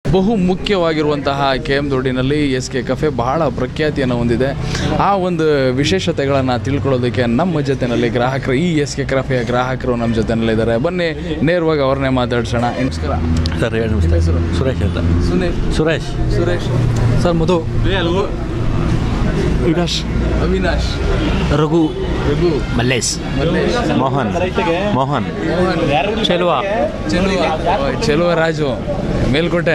ಬಹು ಮುಖ್ಯವಾಗಿರುವಂತಹ K M ದೊಡ್ಡಿನಲ್ಲಿ ಎಸ್ ಕೆ ಕಫೆ ಬಹಳ ಪ್ರಖ್ಯಾತಿಯನ್ನು ಹೊಂದಿದೆ ಆ ಒಂದು ವಿಶೇಷತೆಗಳನ್ನು ತಿಳ್ಕೊಳ್ಳೋದಕ್ಕೆ ನಮ್ಮ ಜೊತೆಯಲ್ಲಿ ಗ್ರಾಹಕರು ಈ ಎಸ್ ಕೆ ಕಫೆಯ ಗ್ರಾಹಕರು ನಮ್ಮ ಜೊತೆನಲ್ಲಿದ್ದಾರೆ ಬನ್ನಿ ನೇರವಾಗಿ ಅವ್ರನ್ನೇ ಮಾತಾಡ್ಸೋಣ ನಮಸ್ಕಾರ ಸರ್ ಹೇಳಿ ನಮಸ್ತೆ ಸುರೇಶ್ ಅಂತ ಸುನೀಲ್ ಸುರೇಶ್ ಸುರೇಶ್ ಸರ್ ಮಧು ವಿನಾಶ್ ಅವಿನಾಶ್ ರಘು ರಘು ಮಲ್ಲೇಶ್ ಮಲ್ಲೇಶ್ ಮೋಹನ್ ಮೋಹನ್ ಚೆಲುವ ಚೆಲುವ ಚೆಲುವ ರಾಜು ಮೇಲ್ಕೋಟೆ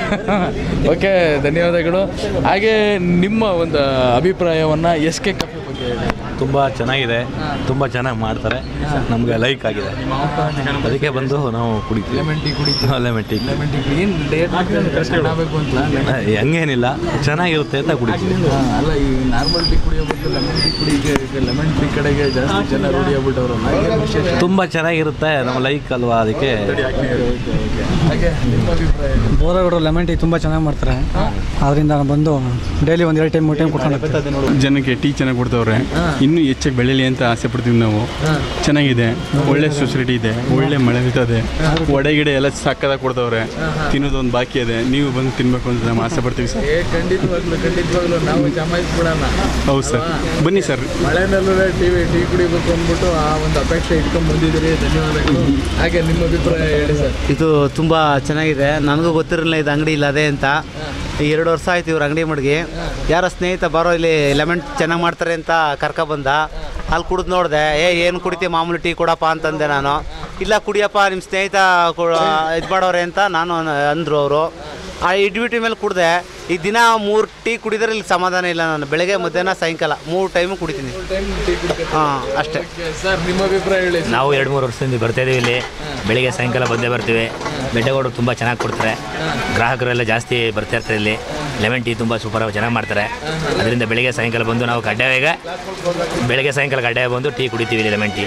ಓಕೆ ಧನ್ಯವಾದಗಳು ಹಾಗೆ ನಿಮ್ಮ ಒಂದು ಅಭಿಪ್ರಾಯವನ್ನು ಎಸ್ ಕೆ ಕಫೆ ಬಗ್ಗೆ ಹೇಳಿ ತುಂಬ ಚೆನ್ನಾಗಿದೆ ತುಂಬ ಚೆನ್ನಾಗಿ ಮಾಡ್ತಾರೆ ನಮಗೆ ಲೈಕ್ ಆಗಿದೆ ಅದಕ್ಕೆ ಬಂದು ನಾವು ಕುಡಿತೀವಿ ಲೆಮನ್ ಟೀ ಕುಡಿತೀವಿ ಲೆಮನ್ ಟೀ ಲೆಮನ್ ಟೀ ಏನು ಡೇಟ್ ಆಗಬೇಕು ಅಂತ ಹಂಗೇನಿಲ್ಲ ಚೆನ್ನಾಗಿರುತ್ತೆ ಅಂತ ಕುಡಿತೀವಿ ಹಾ, ಅಲ್ಲ ಈ ನಾರ್ಮಲ್ ಟೀ ಕುಡಿಯೋ ಬದಲು ಲೆಮನ್ ಟೀ ಕುಡಿಗೆ ಲೆಮನ್ ಟೀ ಕಡೆಗೆ ಜಾಸ್ತಿ ಜನ ರೂಢಿ ಆಗ್ಬಿಟ್ಟವ್ರಲ್ಲ ಏನು ವಿಶೇಷ ತುಂಬ ಚೆನ್ನಾಗಿರುತ್ತೆ ನಮ್ಮ ಲೈಕ್ ಅಲ್ವಾ ಅದಕ್ಕೆ ಹಾಗೆ ನಿಮ್ಮ ಅಭಿಪ್ರಾಯ ಏನು? ಬೋರಗೌಡರು ಲೆಮನ್ ಟೀ ತುಂಬ ಚೆನ್ನಾಗಿ ಮಾಡ್ತಾರೆ ಅದರಿಂದ ನಾನು ಬಂದು ಡೈಲಿ ಒಂದು ಎರಡು ಟೈಮ್ ಮೂರು ಟೈಮ್ ಕೊಡ್ಕೊಂಡು ಜನಕ್ಕೆ ಟೀ ಚೆನ್ನಾಗಿ ಕೊಡ್ತವ್ರೆ ಇನ್ನೂ ಹೆಚ್ಚಾಗಿ ಬೆಳೀಲಿ ಅಂತ ಆಸೆ ಪಡ್ತೀವಿ ನಾವು ಚೆನ್ನಾಗಿದೆ ಒಳ್ಳೆ ಸೊಸೈಟಿ ಇದೆ ಒಳ್ಳೆ ಮಳೆ ಇರ್ತದೆ ವಡೆ ಗಿಡ ಎಲ್ಲ ಸಕ್ಕದಾಗಿ ಕೊಡ್ತವ್ರೆ ತಿನ್ನೋದೊಂದು ಬಾಕಿ ಇದೆ ನೀವು ಬಂದು ತಿನ್ಬೇಕು ಅಂತ ನಾವು ಆಸೆ ಪಡ್ತೀವಿ ಸರ್ ಏ ಖಂಡಿತವಾಗ್ಲು ಖಂಡಿತವಾಗ್ಲು ನಾವು ಜಮಾಯಿಸ್ಬಿಡೋಣ ಹೌದು ಸರ್ ಬನ್ನಿ ಸರ್ ಮಳೆನಲ್ಲೂ ಟಿ ವಿ ಟೀ ಕುಡಿಬೇಕು ಅಂದ್ಬಿಟ್ಟು ಆ ಒಂದು ಅಪೇಕ್ಷೆ ಇಟ್ಕೊಂಡು ಬಂದಿದ್ದೀರಿ ಧನ್ಯವಾದಗಳು ಹಾಗೆ ನಿಮ್ಮ ಅಭಿಪ್ರಾಯ ಹೇಳಿ ಸರ್ ಇದು ತುಂಬ ಚೆನ್ನಾಗಿದೆ ನನಗೂ ಗೊತ್ತಿರಲಿಲ್ಲ ಇದು ಅಂಗಡಿ ಇಲ್ಲ ಅದೇ ಅಂತ ಎರಡು ವರ್ಷ ಆಯ್ತು ಇವ್ರ ಅಂಗಡಿ ಮಡ್ಗಿ ಯಾರೋ ಸ್ನೇಹಿತ ಬರೋ ಇಲ್ಲಿ ಲೆಮನ್ ಚೆನ್ನಾಗಿ ಮಾಡ್ತಾರೆ ಅಂತ ಕರ್ಕ ಬಂದ ಅಲ್ಲಿ ಕುಡಿದು ನೋಡಿದೆ ಏ ಏನು ಕುಡಿತೀವಿ ಮಾಮೂಲಿ ಟೀ ಕೊಡಪ್ಪ ಅಂತಂದೆ ನಾನು ಇಲ್ಲ ಕುಡಿಯಪ್ಪ ನಿಮ್ಮ ಸ್ನೇಹಿತ ಇದು ಮಾಡೋರೆ ಅಂತ ನಾನು ಅನ್- ಅಂದರು ಅವರು ಆ ಇಡ್ಬಿಟಿ ಮೇಲೆ ಕುಡಿದೆ ಈ ದಿನ ಮೂರು ಟೀ ಕುಡಿದ್ರೆ ಇಲ್ಲಿ ಸಮಾಧಾನ ಇಲ್ಲ ನಾನು ಬೆಳಗ್ಗೆ ಮಧ್ಯಾಹ್ನ ಸಾಯಂಕಾಲ ಮೂರು ಟೈಮು ಕುಡಿತೀನಿ ಹಾಂ ಅಷ್ಟೇ ಸರ್ ನಿಮ್ಮ ಅಭಿಪ್ರಾಯ ಹೇಳಿ ಸರ್. ನಾವು ಎರಡು ಮೂರು ವರ್ಷದಿಂದ ಬರ್ತಾ ಇದೀವಿ ಇಲ್ಲಿ ಬೆಳಿಗ್ಗೆ ಸಾಯಂಕಾಲ ಬಂದೇ ಬರ್ತೀವಿ ಬೆಟ್ಟಗೌಡರು ತುಂಬ ಚೆನ್ನಾಗಿ ಕೊಡ್ತಾರೆ ಗ್ರಾಹಕರೆಲ್ಲ ಜಾಸ್ತಿ ಬರ್ತಾ ಇರ್ತಾರೆ ಇಲ್ಲಿ ಲೆಮನ್ ಟೀ ತುಂಬ ಸೂಪರ್ ಚೆನ್ನಾಗಿ ಮಾಡ್ತಾರೆ ಅದರಿಂದ ಬೆಳಿಗ್ಗೆ ಸಾಯಂಕಾಲ ಬಂದು ನಾವು ಕಡ್ಡಾಯ ಬೆಳಿಗ್ಗೆ ಸಾಯಂಕಾಲ ಕಡ್ಡಾಯ ಬಂದು ಟೀ ಕುಡಿತೀವಿ ಇಲ್ಲಿ ಲೆಮನ್ ಟೀ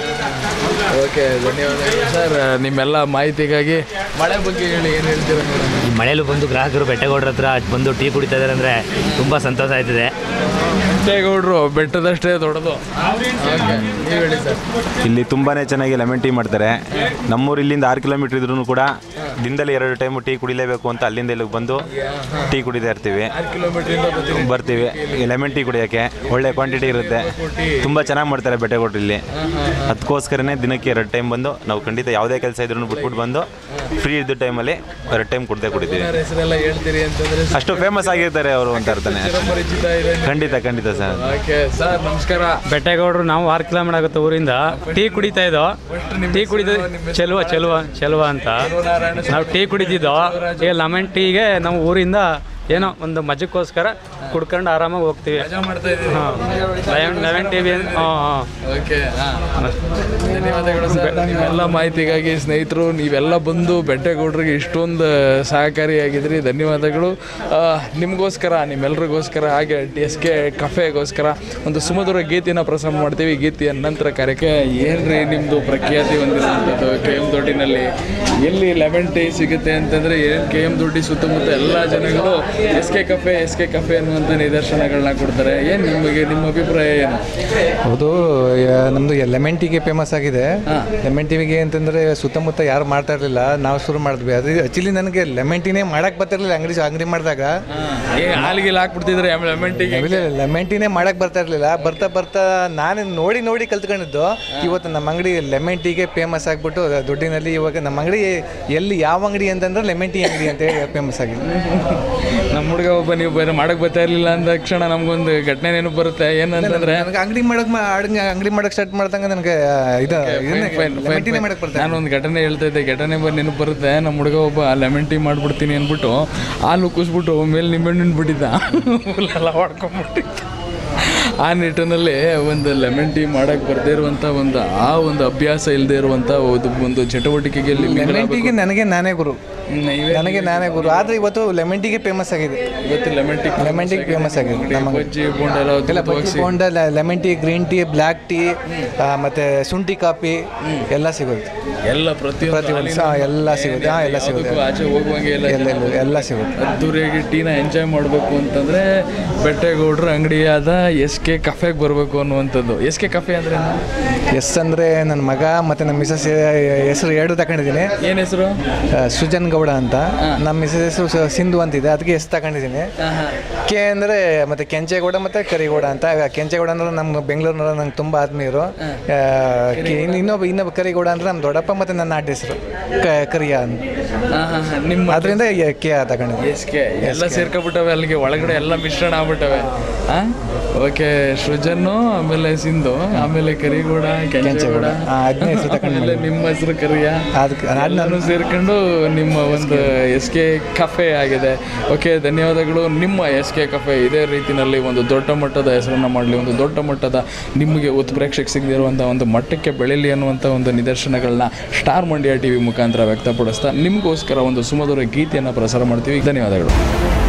ಓಕೆ ಧನ್ಯವಾದಗಳು ಸರ್ ನಿಮ್ಮೆಲ್ಲ ಮಾಹಿತಿಗಾಗಿ ಮಳೆ ಬಗ್ಗೆ ಹೇಳಿ ಏನು ಹೇಳ್ತೀರಾ ಮೇಡಮ್ ಈ ಮಳೆಯಲ್ಲೂ ಬಂದು ಗ್ರಾಹಕರು ಬೆಟ್ಟಗೌಡರ ಹತ್ರ ಬಂದು ಟೀ ಕುಡಿತಾ ಇದ್ದಾರೆ ಅಂದರೆ ತುಂಬ ಸಂತೋಷ ಆಯ್ತದೆ ಬೆಟ್ಟೇಗೌಡರು ಬೆಟ್ಟದಷ್ಟೇ ದೊಡ್ಡದು ಓಕೆ ನೀವು ಹೇಳಿ ಸರ್ ಇಲ್ಲಿ ತುಂಬಾ ಚೆನ್ನಾಗಿ ಲೆಮನ್ ಟೀ ಮಾಡ್ತಾರೆ ನಮ್ಮೂರು ಇಲ್ಲಿಂದ ಆರು ಕಿಲೋಮೀಟ್ರ್ ಇದ್ರೂ ಕೂಡ ದಿನದಲ್ಲಿ ಎರಡು ಟೈಮು ಟೀ ಕುಡಿಲೇಬೇಕು ಅಂತ ಅಲ್ಲಿಂದ ಇಲ್ಲಿಗೆ ಬಂದು ಟೀ ಕುಡಿತಾ ಇರ್ತೀವಿ ಆರು ಕಿಲೋಮೀಟ್ರಿಂದ ಬರ್ತೀನಿ ಬರ್ತೀವಿ ಲೆಮನ್ ಟೀ ಕುಡಿಯೋಕ್ಕೆ ಒಳ್ಳೆ ಕ್ವಾಂಟಿಟಿ ಇರುತ್ತೆ ತುಂಬ ಚೆನ್ನಾಗಿ ಮಾಡ್ತಾರೆ ಬೆಟ್ಟೆಕೊಟ್ರು ಇಲ್ಲಿ ಅದಕ್ಕೋಸ್ಕರನೇ ದಿನಕ್ಕೆ ಎರಡು ಟೈಮ್ ಬಂದು ನಾವು ಖಂಡಿತ ಯಾವುದೇ ಕೆಲಸ ಇದ್ರೂ ಬಿಟ್ಬಿಟ್ಟು ಬಂದು ಫ್ರೀ ಇದ್ದ ಟೈಮಲ್ಲಿ ಎರಡು ಟೈಮ್ ಕುಡ್ದೇ ಕುಡಿತೀವಿ ಅವ್ರ ಹೆಸರೆಲ್ಲ ಹೇಳ್ತೀರಿ ಅಂತಂದ್ರೆ ಅಷ್ಟು ಫೇಮಸ್ ಆಗಿರ್ತಾರೆ ಅವರು ಅಂತ ಇರ್ತಾನೆ ಪರಿಚಿತ ಇದೆ ಖಂಡಿತ ಖಂಡಿತ ಸರ್ ಓಕೆ ಸರ್ ನಮಸ್ಕಾರ ಬೆಟ್ಟಗೌಡರು ನಾವು ಆರು ಕಿಲೋಮೀಟರ್ ಆಗುತ್ತೆ ಊರಿಂದ ಟೀ ಕುಡಿತಾ ಇದ್ದೋ ಟೀ ಕುಡಿದ ಚೆಲುವ ಚೆಲುವ ಚೆಲುವ ಅಂತ ನಾವು ಟೀ ಕುಡಿದಿದ್ದೋ ಈಗ ಲೆಮನ್ ಟೀಗೆ ನಾವು ಊರಿಂದ ಏನೋ ಒಂದು ಮಜಕ್ಕೋಸ್ಕರ ಕುಡ್ಕೊಂಡು ಆರಾಮಾಗಿ ಹೋಗ್ತೀವಿ ಮಜಾ ಮಾಡ್ತಾ ಇದ್ದೀರಿ ಹಾಂ ಲೆಮನ್ ಲೆಮನ್ ಟೀ ಹಾಂ ಹಾಂ ಓಕೆ ಧನ್ಯವಾದಗಳು ಸರ್ ನಿಮ್ಮೆಲ್ಲ ಮಾಹಿತಿಗಾಗಿ ಸ್ನೇಹಿತರು ನೀವೆಲ್ಲ ಬಂದು ಬೆಟ್ಟೆಗೌಡರಿಗೆ ಇಷ್ಟೊಂದು ಸಹಕಾರಿಯಾಗಿದ್ರಿ ಧನ್ಯವಾದಗಳು ಆ, ನಿಮಗೋಸ್ಕರ ನಿಮ್ಮೆಲ್ರಿಗೋಸ್ಕರ ಹಾಗೆ ಎಸ್ ಕೆ ಕಫೆಗೋಸ್ಕರ ಒಂದು ಸುಮಧುರ ಗೀತೆನ ಪ್ರಸಾರ ಮಾಡ್ತೀವಿ ಗೀತೆಯ ನಂತರ ಕಾರ್ಯಕ್ಕೆ ಏನ್ರಿ ನಿಮ್ಮದು ಪ್ರಖ್ಯಾತಿ ಹೊಂದಿರುವಂಥದ್ದು ಕೆ ಎಮ್ ದೊಡ್ಡಿನಲ್ಲಿ ಎಲ್ಲಿ ಲೆಮನ್ ಟೀ ಸಿಗುತ್ತೆ ಅಂತಂದರೆ ಏನು ಕೆ ಎಮ್ ದೊಡ್ಡಿ ಸುತ್ತಮುತ್ತ ಎಲ್ಲ ಜನಗಳು S K cafe S K cafe ಅನ್ನುವಂಥ ನಿದರ್ಶನಗಳನ್ನ ಕೊಡ್ತಾರೆ ಏನು ನಿಮಗೆ ನಿಮ್ಮ ಅಭಿಪ್ರಾಯ ಏನು ಹೌದು ಯ- ನಮ್ದು ಲೆಮನ್ ಟೀಗೆ ಫೇಮಸ್ ಆಗಿದೆ ಲೆಮನ್ ಟೀಗೆ ಅಂತಂದ್ರೆ ಸುತ್ತಮುತ್ತ ಯಾರು ಮಾಡ್ತಾ ಇರಲಿಲ್ಲ ನಾವು ಶುರು ಮಾಡಿದ್ವಿ ಅದು ಆಕ್ಚುಲಿ ನನಗೆ ಲೆಮನ್ ಟೀನೇ ಮಾಡಕ್ ಬರ್ತಿರ್ಲಿಲ್ಲ ಅಂಗಡಿ ಅಂಗಡಿ ಮಾಡಿದಾಗ ಈಗ ಹಾಲಿಗೆ ಹಾಕ್ಬಿಡ್ತಿದ್ರೆ ಲೆಮನ್ ಟೀಗೆ ಲೆಮನ್ ಟೀನೇ ಮಾಡಕ್ ಬರ್ತಾ ಇರಲಿಲ್ಲ ಬರ್ತಾ ಬರ್ತಾ ನಾನು ನೋಡಿ ನೋಡಿ ಕಲ್ತ್ಕೊಂಡಿದ್ದು ಇವತ್ತು ನಮ್ಮ ಅಂಗಡಿ ಲೆಮನ್ ಟೀಗೆ ಫೇಮಸ್ ಆಗಿಬಿಟ್ಟು ದುಡ್ಡಿನಲ್ಲಿ ಇವಾಗ ನಮ್ಮ ಅಂಗಡಿ ಎಲ್ಲಿ ಯಾವ ಅಂಗಡಿ ಅಂತಂದ್ರೆ ಲೆಮನ್ ಟೀ ಅಂಗಡಿ ಅಂತ ಫೇಮಸ್ ಆಗಿದೆ ನಮ್ಮ ಹುಡುಗ ಒಬ್ಬ ನೀವು ಬೇರೆ ಮಾಡಕ್ ಬರ್ತಾ ಇರ್ಲಿಲ್ಲ ಅಂದ ತಕ್ಷಣ ನಮ್ಗೊಂದು ಘಟನೆ ನೆನಪು ಬರುತ್ತೆ ಏನಂತಂದ್ರೆ ನನಗೆ ಅಂಗಡಿ ಮಾಡಕ್ ಮಾ- ಅಡ್ಗೆ- ಅಂಗಡಿ ಮಾಡಕ್ ಸ್ಟಾರ್ಟ್ ಮಾಡ್ದಂಗ ನನಗೆ ಇದು ಲೆಮನ್ ಟೀನೇ ಮಾಡಕ್ ಬರ್ತಾ ನಾನು ಒಂದು ಘಟನೆ ಹೇಳ್ತಾ ಇದ್ದೆ ಘಟನೆ ಬಂದು ನೆನಪು ಬರುತ್ತೆ ನಮ್ಮ ಹುಡುಗ ಒಬ್ಬ ಲೆಮನ್ ಟೀ ಮಾಡ್ಬಿಡ್ತೀನಿ ಅಂದ್ಬಿಟ್ಟು ಹಾಲು ಕುಸ್ಬಿಟ್ಟು ಮೇಲೆ ನಿಂಬೆಹಣ್ಣು ಬಿಟ್ಟಿದ್ದ ಫುಲ್ಲೆಲ್ಲ ಹೊಡ್ಕೊಂಡ್ಬಿಟ್ಟಿದ್ದ ಆ ನಿಟ್ಟಿನಲ್ಲಿ ಒಂದು ಲೆಮನ್ ಟೀ ಮಾಡಕ್ ಬರ್ದೇ ಇರುವಂಥ ಒಂದು ಆ ಒಂದು ಅಭ್ಯಾಸ ಇಲ್ಲದೆ ಇರುವಂಥ ಒಂದು ಒಂದು ಚಟುವಟಿಕೆಗೆ ಲೆಮನ್ ಟೀಗೆ ನನಗೆ ನಾನೇ ಗುರು ನನಗೆ ನಾನೇ ಗುರು ಆದ್ರೆ ಇವತ್ತು ಲೆಮನ್ ಟೀಗೆ ಫೇಮಸ್ ಆಗಿದೆ ಇವತ್ತು lemon tea lemon tea famous ಆಗಿದೆ ನಮ್ಮ ಬಜ್ಜಿ ಬೋಂಡ ಎಲ್ಲ ಎಲ್ಲ ಅದ್ಭುತವಾಗಿ bajji bonda lemon tea green tea black tea ಮತ್ತೆ ಶುಂಠಿ ಕಾಫಿ ಎಲ್ಲ ಸಿಗುತ್ತೆ ಎಲ್ಲ ಪ್ರತಿಯೊಂದು ಪ್ರತಿಯೊಂದು ಸಹ ಎಲ್ಲ ಸಿಗುತ್ತೆ ಹಾಂ ಎಲ್ಲ ಸಿಗುತ್ತೆ ಯಾವುದಕ್ಕೂ ಆಚೆ ಹೋಗುವಂಗೆ ಇಲ್ಲ ಎಲ್ಲ ಎಲ್ಲ ಎಲ್ಲ ಸಿಗುತ್ತೆ ಅದ್ದೂರಿಯಾಗಿ ಟೀನ ಎಂಜಾಯ್ ಮಾಡಬೇಕು ಅಂತಂದರೆ ಬೆಟ್ಟೆಗೌಡ್ರ ಅಂಗಡಿಯಾದ ಎಸ್ ಕೆ ಕಫೆಗೆ ಬರಬೇಕು ಅನ್ನುವಂಥದ್ದು ಎಸ್ ಕೆ ಕಫೆ ಅಂದರೆ ಎಸ್ ಅಂದರೆ ನನ್ನ ಮಗ ಮತ್ತು ನನ್ನ ಮಿಸಸ್ ಹೆಸರು ಎರಡು ತಗೊಂಡಿದ್ದೀನಿ ಏನು ಹೆಸರು ಸುಜನ್ ಗೌಡ ಕರಿಗೌಡ ಅಂತ ನಮ್ಮ ಮಿಸಸ್ ಹೆಸರು ಸ- ಸಿಂಧು ಅಂತಿದೆ ಅದಕ್ಕೆ ಎಸ್ ತಗೊಂಡಿದ್ದೀನಿ ಕೆ ಅಂದರೆ ಮತ್ತೆ ಕೆಂಚೇಗೌಡ ಮತ್ತೆ ಕರಿಗೌಡ ಅಂತ ಆ ಕೆಂಚೇಗೌಡ ಅಂದ್ರೆ ನಮ್ಮ ಬೆಂಗಳೂರಿನವ್ರು ನಂಗೆ ತುಂಬ ಆತ್ಮೀಯರು ಆ, ಕೆ- ಇನ್ನು ಇನ್ನೊಬ್ಬ ಇನ್ನೊಬ್ಬ ಕರಿಗೌಡ ಅಂದ್ರೆ ನಮ್ಮ ದೊಡ್ಡಪ್ಪ ಮತ್ತೆ ನನ್ನ ನಾಟ ಹೆಸರು ಕ- ಕರಿಯ ಅಂತ ನಿಮ್ಮ ಅದರಿಂದ ಕೆ ತಗೊಂಡಿದ್ದೀನಿ ಎಸ್ ಕೆ ಎಲ್ಲ ಸೇರ್ಕೊಬಿಟ್ಟವೆ ಅಲ್ಲಿಗೆ ಒಳಗಡೆ ಎಲ್ಲ ಮಿಶ್ರಣ ಆಗ್ಬಿಟ್ಟವೆ ಹಾಂ ಓಕೆ ಸೃಜನ್ನು ಆಮೇಲೆ ಸಿಂಧು ಆಮೇಲೆ ಕರಿಗೌಡ ಕೆಂಚೇಗೌಡ ಆ, ಅದ್ನೇ ಹೆಸ್ರು ತಗೊಂಡು ಆಮೇಲೆ ನಿಮ್ಮ ಹೆಸರು ಕರಿಯ ಅದಕ್ಕೆ ಎಲ್ಲನೂ ಸೇರ್ಕೊಂಡು ನಿಮ್ಮ ಒಂದು ಎಸ್ ಕೆ ಕಫೆ ಆಗಿದೆ ಓಕೆ ಧನ್ಯವಾದಗಳು ನಿಮ್ಮ ಎಸ್ ಕೆ ಕಫೆ ಇದೇ ರೀತಿಯಲ್ಲಿ ಒಂದು ದೊಡ್ಡ ಮಟ್ಟದ ಹೆಸರನ್ನು ಮಾಡಲಿ ಒಂದು ದೊಡ್ಡ ಮಟ್ಟದ ನಿಮಗೆ ಉತ್ಪ್ರೇಕ್ಷೆಗೆ ಸಿಗದಿರುವಂಥ ಒಂದು ಮಟ್ಟಕ್ಕೆ ಬೆಳೀಲಿ ಅನ್ನುವಂಥ ಒಂದು ನಿದರ್ಶನಗಳನ್ನ ಸ್ಟಾರ್ ಮಂಡ್ಯ ಟಿ ವಿ ಮುಖಾಂತರ ವ್ಯಕ್ತಪಡಿಸ್ತಾ ನಿಮಗೋಸ್ಕರ ಒಂದು ಸುಮಧುರ ಗೀತೆಯನ್ನು ಪ್ರಸಾರ ಮಾಡ್ತೀವಿ ಧನ್ಯವಾದಗಳು